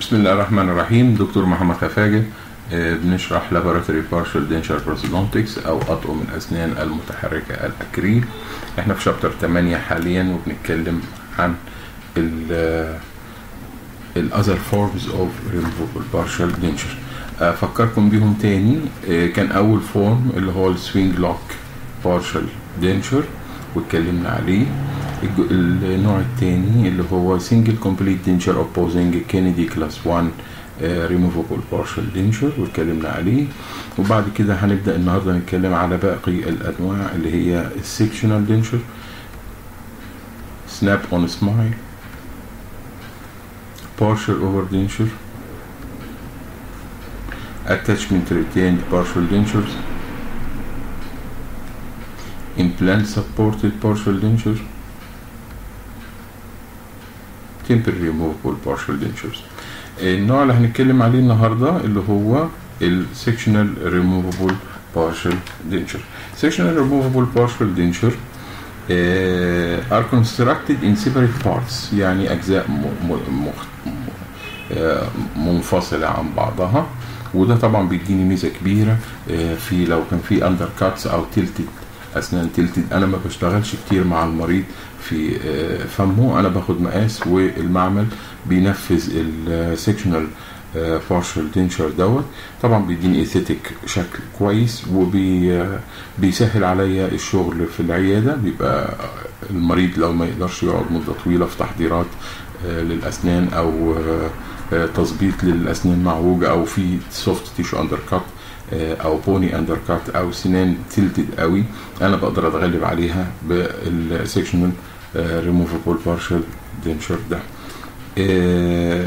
بسم الله الرحمن الرحيم دكتور محمد خفاجة آه، بنشرح لابوراتوري بارشل دينشر بروسودونتكس او اطقم الاسنان المتحركه الاكريل احنا في شابتر 8 حاليا وبنتكلم عن ال الاذر فورمز اوف ريموفبل بارشل دينشر افكركم بيهم تاني آه، كان اول فورم اللي هو السوينج لوك بارشل دينشر واتكلمنا عليه الج- النوع الثاني اللي هو سنجل كومبليت دينشر اوبوزنج كينيدي كلاس 1 ريموفبل بارشل دينشر واتكلمنا عليه وبعد كده هنبدا النهارده نتكلم على باقي الانواع اللي هي السكشنال دينشر سناب اون سمايل partial over denture attachment retained partial dentures implant supported partial denture temporary removable partial dentures النوع اللي هنتكلم عليه النهارده اللي هو السكشنال removable partial denture sectional removable partial denture uh, are constructed in separate parts يعني اجزاء م- م- مخ- م- آه، منفصله عن بعضها وده طبعا بيديني ميزه كبيره آه، في لو كان في اندر كاتس او تلتد اسنان تلتد انا ما بشتغلش كتير مع المريض في آه، فمه انا باخد مقاس والمعمل بينفذ السكشنال بارشل دينشر دوت طبعا بيديني ايثيتك شكل كويس وبيسهل عليا الشغل في العياده بيبقى المريض لو ما يقدرش يقعد مده طويله في تحضيرات آه، للاسنان او آه، آه، تظبيط للاسنان معوجه او في سوفت تيشو اندر كات او بوني اندر كات او سنان تلتد قوي انا بقدر اتغلب عليها بالسكشنال ريموفبل بارشل دينشر ده آه،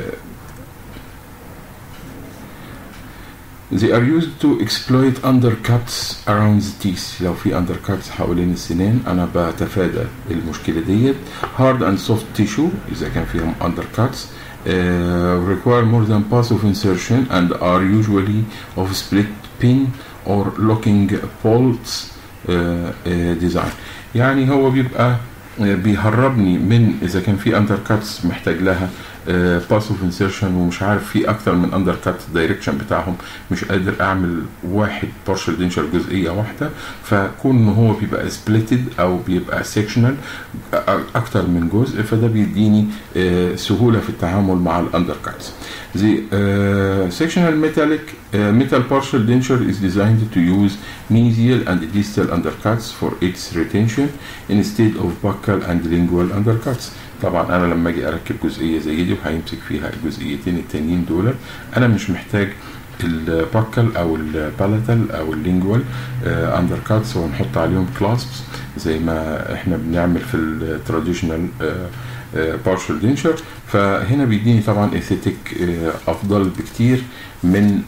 They are used to exploit undercuts around the teeth لو في undercuts حوالين السنان أنا بتفادى المشكلة ديت hard and soft tissue إذا كان فيهم undercuts uh, require more than pass of insertion and are usually of split pin or locking bolts uh, uh, design يعني هو بيبقى آه، بيهربني من اذا كان في اندر كاتس محتاج لها باس اوف انسيرشن ومش عارف في اكتر من اندر كات الدايركشن بتاعهم مش قادر اعمل واحد بارشل دينشر جزئيه واحده فكون ان هو بيبقى سبليتد او بيبقى سيكشنال اكتر من جزء فده بيديني آه، سهوله في التعامل مع الاندر كاتس The uh, sectional metallic uh, metal partial denture is designed to use mesial and distal undercuts for its retention instead of buccal and lingual undercuts. طبعا انا لما اجي اركب جزئيه زي دي وهيمسك فيها الجزئيتين التانيين دول انا مش محتاج الباكل او البالاتال او اللينجوال اندر كاتس ونحط عليهم كلاسبس زي ما احنا بنعمل في التراديشنال بارشل دينشر فهنا بيديني طبعا ايثيتك افضل بكتير من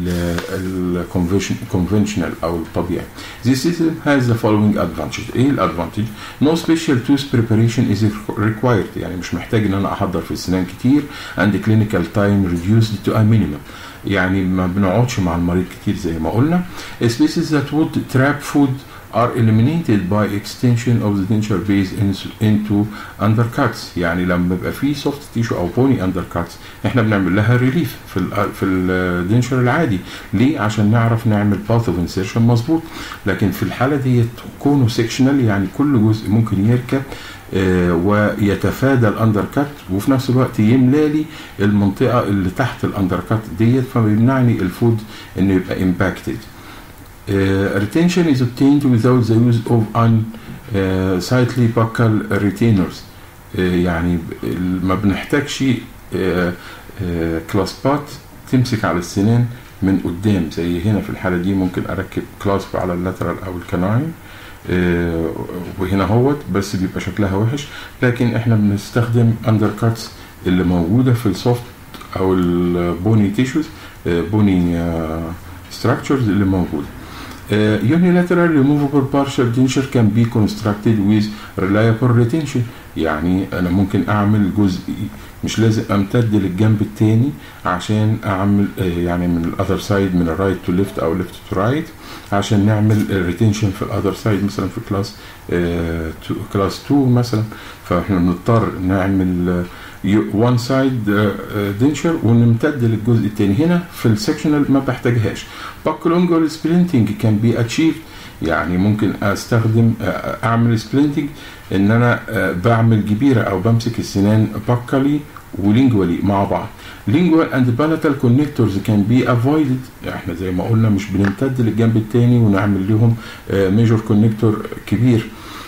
الكونفشنال او الطبيعي. This system has the following advantage. ايه الادفانتج؟ No special tooth preparation is required يعني مش محتاج ان انا احضر في السنان كتير and clinical time reduced to a minimum. يعني ما بنقعدش مع المريض كتير زي ما قلنا. Spaces that would trap food are eliminated by extension of the denture base in- into undercuts يعني لما يبقى في soft tissue او بوني undercuts احنا بنعمل لها ريليف في ال في الدنشر العادي ليه عشان نعرف نعمل path of insertion مظبوط لكن في الحاله دي كونه sectional يعني كل جزء ممكن يركب آه، ويتفادى الاندر كات وفي نفس الوقت يملى لي المنطقه اللي تحت الاندر كات ديت فبيمنعني الفود انه يبقى امباكتد Uh, retention is obtained without the use of unsightly buccal retainers. Uh, يعني ب- ال- ما بنحتاجش uh, uh, كلاسبات تمسك على السنان من قدام زي هنا في الحالة دي ممكن أركب كلاسب على اللاترال أو الكناين آه، وهنا هوت بس بيبقى شكلها وحش لكن احنا بنستخدم اندر كاتس اللي موجودة في السوفت أو البوني تيشوز بوني ستراكشرز اللي موجودة Uh, unilateral removable partial denture can be constructed with reliable retention يعني انا ممكن اعمل جزء مش لازم امتد للجنب التاني عشان اعمل آه، يعني من الاذر سايد من الرايت تو ليفت او ليفت تو رايت عشان نعمل ريتنشن في الاذر سايد مثلا في كلاس كلاس 2 مثلا فاحنا بنضطر نعمل وان سايد دنشر ونمتد للجزء الثاني هنا في السكشنال ما بحتاجهاش باكلونجول سبلنتنج كان بي اتشيف يعني ممكن استخدم اعمل سبلنتنج ان انا بعمل جبيره او بمسك السنان باكالي ولينجوالي مع بعض lingual and palatal connectors can be avoided احنا زي ما قلنا مش بنمتد للجنب الثاني ونعمل لهم ميجور كونكتور كبير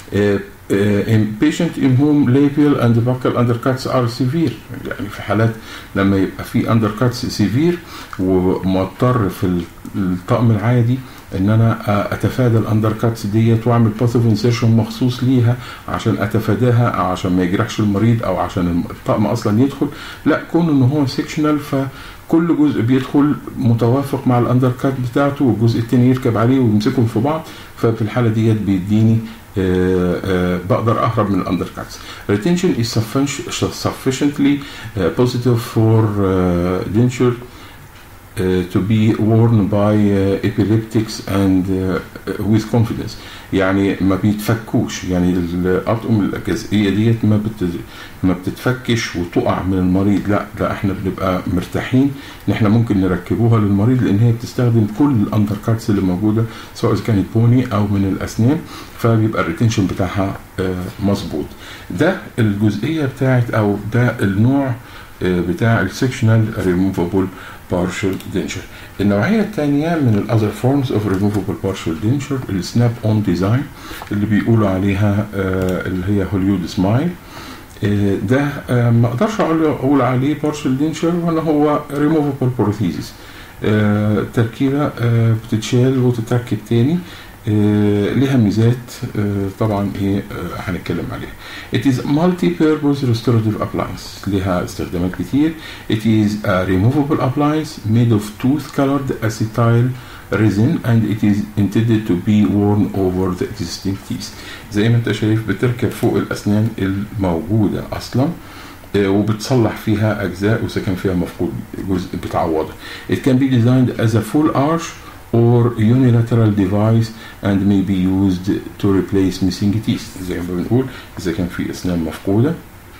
patient in whom labial and buccal undercuts are severe يعني في حالات لما يبقى في undercuts severe ومضطر في الطقم العادي ان انا اتفادى الاندركاتس ديت واعمل باث اوف انسيرشن مخصوص ليها عشان اتفاداها او عشان ما يجرحش المريض او عشان الطقم اصلا يدخل لا كون ان هو سيكشنال فكل جزء بيدخل متوافق مع الاندركات بتاعته والجزء التاني يركب عليه ويمسكهم في بعض ففي الحاله ديت بيديني آآ آآ بقدر اهرب من الاندركاتس retention is sufficiently positive for denture Uh, to be worn by uh, epileptics and uh, with confidence يعني ما بيتفكوش يعني الاطقم الجزئيه ديت ما بت ما بتتفكش وتقع من المريض لا ده احنا بنبقى مرتاحين ان احنا ممكن نركبوها للمريض لان هي بتستخدم كل الاندركارتس اللي موجوده سواء اذا كانت بوني او من الاسنان فبيبقى الريتنشن بتاعها مظبوط ده الجزئيه بتاعت او ده النوع بتاع السكشنال ريموفابل partial denture النوعية الثانية من ال other forms of removable partial denture السناب اون ديزاين اللي بيقولوا عليها آه اللي هي هوليود سمايل آه ده آه ما اقدرش اقول اقول عليه partial denture ولا هو removable prosthesis تركيبة بتتشال وتتركب تاني آه لها ميزات آه طبعا ايه آه هنتكلم عليها it is multi-purpose restorative appliance لها استخدامات كتير it is a removable appliance made of tooth colored acetyl resin and it is intended to be worn over the existing teeth زي ما انت شايف بتركب فوق الاسنان الموجوده اصلا وبتصلح فيها اجزاء واذا كان فيها مفقود جزء بتعوضها it can be designed as a full arch or unilateral device and may be used to replace missing teeth زي ما بنقول إذا كان في أسنان مفقودة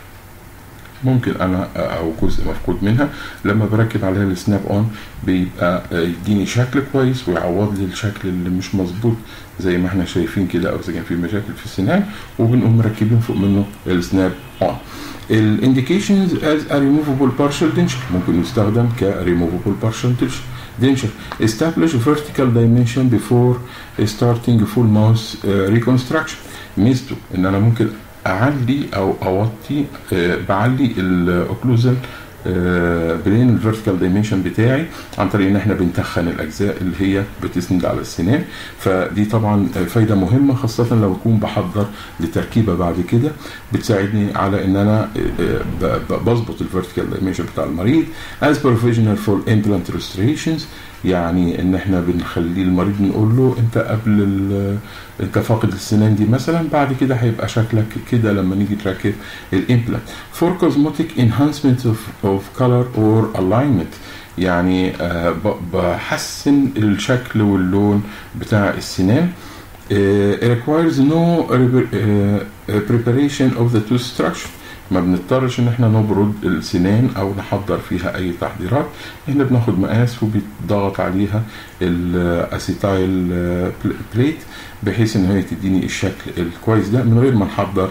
ممكن أنا أو جزء مفقود منها لما بركب عليها السناب أون بيبقى يديني شكل كويس ويعوض لي الشكل اللي مش مظبوط زي ما احنا شايفين كده أو إذا كان في مشاكل في السنان وبنقوم مركبين فوق منه السناب أون الانديكيشنز از a removable partial denture ممكن يستخدم ك removable partial denture denture establish vertical dimension before starting full mouth uh, reconstruction ميزته ان انا ممكن اعلي او اوطي uh, بعلي الاوكلوزال بلين الفيرتيكال دايمنشن بتاعي عن طريق ان احنا بنتخن الاجزاء اللي هي بتسند على السنان فدي طبعا فايده مهمه خاصه لو اكون بحضر لتركيبه بعد كده بتساعدني على ان انا بظبط الفيرتيكال دايمنشن بتاع المريض as provisional for implant restorations يعني ان احنا بنخليه المريض نقول له انت قبل انت فاقد السنان دي مثلا بعد كده هيبقى شكلك كده لما نيجي تركب الامبلانت فور كوزموتيك انهانسمنت اوف كولر اور الاينمنت يعني آه بحسن الشكل واللون بتاع السنان uh, requires no uh, preparation of the tooth structure ما بنضطرش ان احنا نبرد السنان او نحضر فيها اي تحضيرات احنا بناخد مقاس وبيتضغط عليها الاسيتايل بليت بحيث ان هي تديني الشكل الكويس ده من غير ما نحضر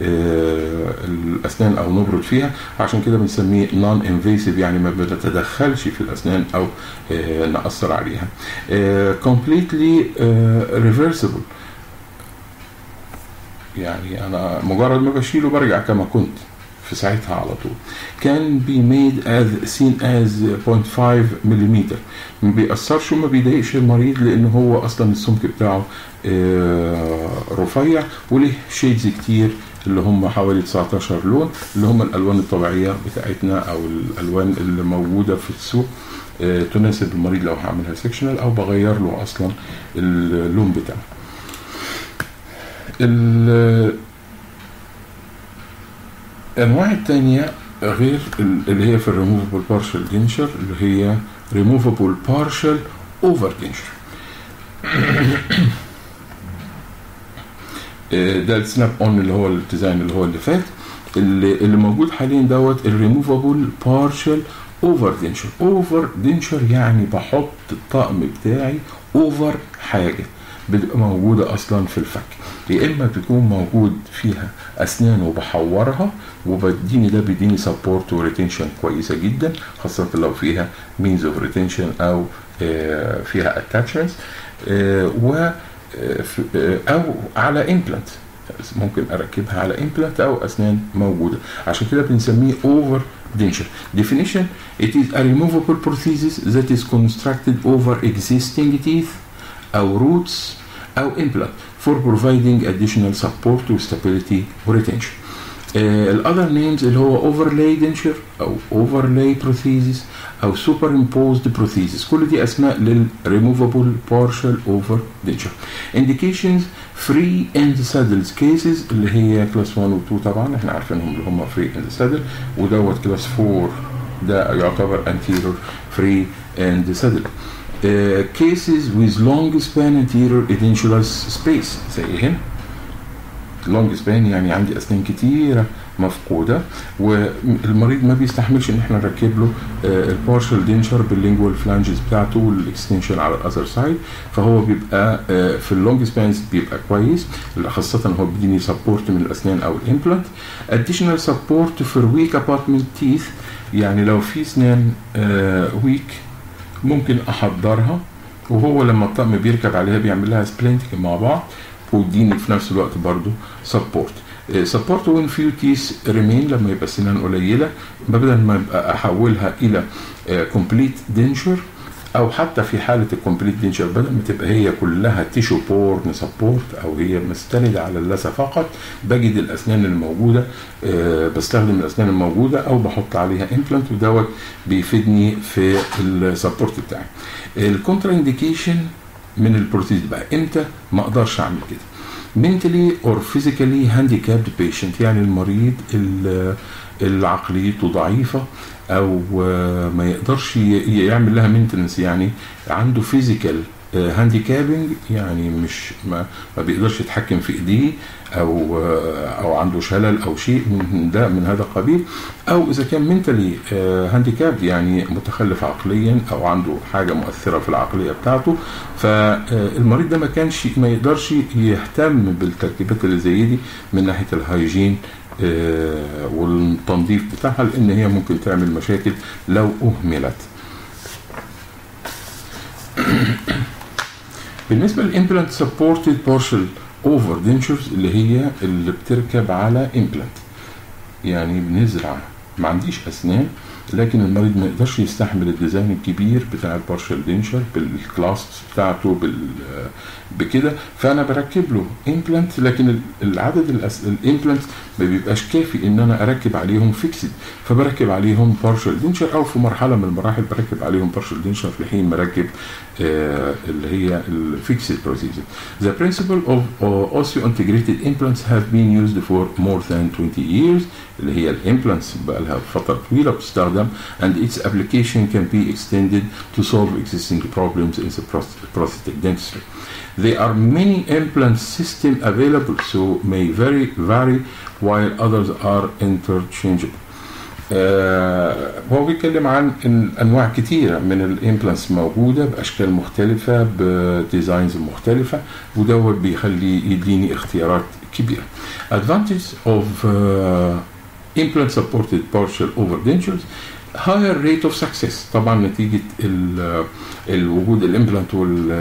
الاسنان او نبرد فيها عشان كده بنسميه نون انفيسيف يعني ما بنتدخلش في الاسنان او ناثر عليها completely reversible يعني انا مجرد ما بشيله برجع كما كنت في ساعتها على طول كان بي ميد as seen as 0.5 ملم ما بيأثرش وما بيضايقش المريض لان هو اصلا السمك بتاعه رفيع وليه شيدز كتير اللي هم حوالي 19 لون اللي هم الالوان الطبيعيه بتاعتنا او الالوان اللي موجوده في السوق تناسب المريض لو هعملها سيكشنال او بغير له اصلا اللون بتاعه الانواع الثانيه غير اللي هي في الريموفبل بارشل دينشر اللي هي ريموفبل بارشل اوفر دينشر ده السناب اون اللي هو الديزاين اللي هو اللي فات اللي, اللي موجود حاليا دوت الريموفابل بارشل اوفر دينشر اوفر دينشر يعني بحط الطقم بتاعي اوفر حاجه بتبقى موجوده اصلا في الفك يا اما بتكون موجود فيها اسنان وبحورها وبديني ده بيديني سبورت وريتنشن كويسه جدا خاصه لو فيها مينز اوف ريتنشن او آه، فيها اتاتشمنتس و آه، ف- آه، او على امبلانت ممكن اركبها على امبلانت او اسنان موجوده عشان كده بنسميه اوفر denture definition it is a removable prosthesis that is constructed over existing teeth او roots او implant for providing additional support to stability or retention الاذر نيمز اللي هو overlay denture او overlay prosthesis او superimposed prosthesis كل دي اسماء لل removable partial over denture indications free and saddles cases اللي هي كلاس 1 و 2 طبعا احنا عارفينهم اللي هم free and saddle ودوت كلاس 4 ده يعتبر anterior free and saddle uh, cases with long span anterior edentulous space زي هنا لونج سبان يعني عندي اسنان كتيره مفقوده والمريض ما بيستحملش ان احنا نركب له البارشال دينشر باللينجوال فلانجز بتاعته والاكستنشن على الاذر سايد فهو بيبقى آه، في اللونج سبانز بيبقى كويس خاصه هو بيديني سبورت من الاسنان او الامبلانت additional support for weak apartment teeth يعني لو في اسنان ويك ممكن احضرها وهو لما الطقم بيركب عليها بيعمل لها سبلنتنج مع بعض ويديني في نفس الوقت برضو سبورت سبورت وين فيو تيس ريمين لما يبقى السنان قليله بدل ما يبقى احولها الى كومبليت دينشر او حتى في حاله الكومبليت دينشر بدل ما تبقى هي كلها تيشو بورن سبورت او هي مستنده على اللثه فقط بجد الاسنان الموجوده آه، بستخدم الاسنان الموجوده او بحط عليها امبلانت ودوت بيفيدني في السبورت بتاعي الكونترا انديكيشن من البروتيز بقى امتى ما اقدرش اعمل كده mentally or physically handicapped patient يعني المريض ال- اللي عقليته ضعيفة أو آه، ما يقدرش ي- يعمل لها مينتنس يعني عنده فيزيكال هانديكابنج يعني مش ما, ما بيقدرش يتحكم في ايديه او آه، او عنده شلل او شيء من ده من هذا القبيل او اذا كان منتلي هانديكابد يعني متخلف عقليا او عنده حاجه مؤثره في العقليه بتاعته فالمريض ده ما كانش ما يقدرش يهتم بالتركيبات اللي زي دي من ناحيه الهايجين آه، والتنظيف بتاعها لان هي ممكن تعمل مشاكل لو اهملت بالنسبه للامبلانت سبورتد بارشل اوفر دينشرز اللي هي اللي بتركب على امبلانت يعني بنزرع ما عنديش اسنان لكن المريض ما يقدرش يستحمل الديزاين الكبير بتاع البارشل دينشر بالكلاس بتاعته بال بكده فانا بركب له امبلانت لكن ال- العدد الامبلانت ما بيبقاش كافي ان انا اركب عليهم فيكسد فبركب عليهم بارشل دينشر او في مرحله من المراحل بركب عليهم بارشل دينشر في حين مركب آه اللي هي الفيكسد بروسيجر The principle of uh, osseointegrated implants have been used for more than 20 years اللي هي الامبلانتس بقى لها فتره طويله بتستخدم and its application can be extended to solve existing problems in the prost- prosthetic dentistry. There are many implant systems available, so may vary, vary while others are interchangeable. آه هو بيتكلم عن إن انواع كتيره من الامبلانتس موجوده باشكال مختلفه بديزاينز مختلفه ودوت بيخلي يديني اختيارات كبيره. Advantage of uh, implant supported partial overdentures higher rate of success طبعا نتيجه ال- الوجود الامبلانت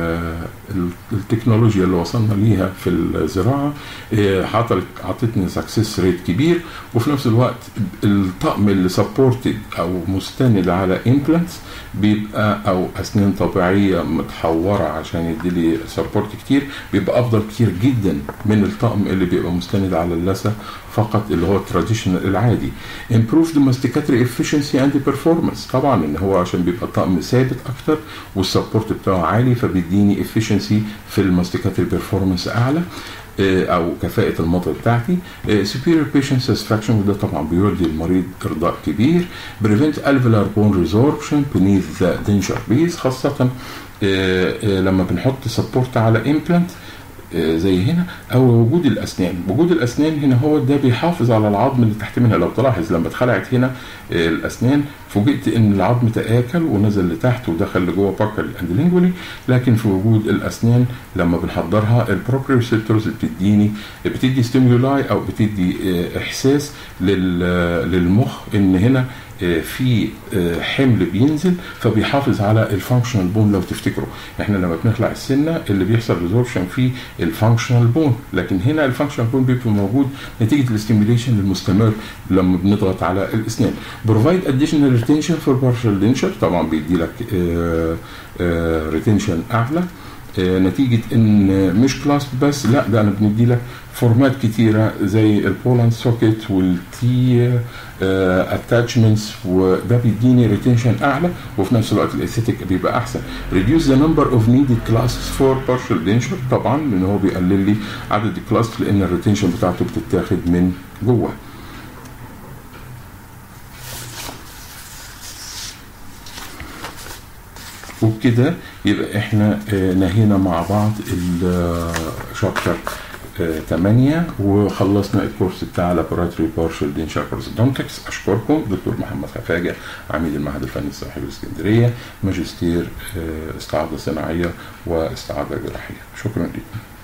والتكنولوجيا اللي وصلنا ليها في الزراعه آه، عطت عطتني سكسس ريت كبير وفي نفس الوقت الطقم اللي سبورتد او مستند على امبلانتس بيبقى او اسنان طبيعيه متحوره عشان يديلي سبورت كتير بيبقى افضل كتير جدا من الطقم اللي بيبقى مستند على اللثه فقط اللي هو التراديشنال العادي improve the masticatory efficiency and performance طبعا ان هو عشان بيبقى الطقم ثابت اكتر والسبورت بتاعه عالي فبيديني efficiency في الماستيكاتري performance اعلى آه، او كفاءه المطر بتاعتي آه، superior patient satisfaction وده طبعا بيودي المريض ارضاء كبير prevent alveolar bone resorption beneath the denture base خاصه آه، آه، لما بنحط سبورت على implant آه، زي هنا او وجود الاسنان وجود الاسنان هنا هو ده بيحافظ على العظم اللي تحت منها لو تلاحظ لما اتخلعت هنا آه، الاسنان فوجئت ان العظم تاكل ونزل لتحت ودخل لجوه باكل اند لينجولي لكن في وجود الاسنان لما بنحضرها البروبريوسيبتورز بتديني بتدي ستيمولاي او بتدي آه، احساس لل- للمخ ان هنا آه، في آه، حمل بينزل فبيحافظ على الفانكشنال بون لو تفتكروا احنا لما بنخلع السنه اللي بيحصل ريزوربشن في الفانكشنال بون لكن هنا الفانكشنال بون بيبقى موجود نتيجه الاستيميليشن المستمر لما بنضغط على الاسنان بروفايد اديشنال ريتنشن فور بارشال دينشر طبعا بيدي لك ريتنشن اعلى آه، نتيجه ان مش كلاس بس لا ده انا بندي لك فورمات كتيره زي البولند سوكيت والتي اتاتشمنتس وده بيديني ريتنشن اعلى وفي نفس الوقت الاستيتيك بيبقى احسن ريديوس ذا نمبر اوف نيدد كلاسز فور بارشال دينشر طبعا لان هو بيقلل لي عدد الكلاس لان الريتنشن بتاعته بتتاخد من جوه وبكده يبقى احنا آه، نهينا مع بعض الشابتر 8 وخلصنا الكورس بتاع لابوراتوري بارشل دينشر بروزودونتكس اشكركم دكتور محمد خفاجه عميد المعهد الفني الصحي باسكندريه ماجستير آه، استعاضه صناعيه واستعاضه جراحيه شكرا لكم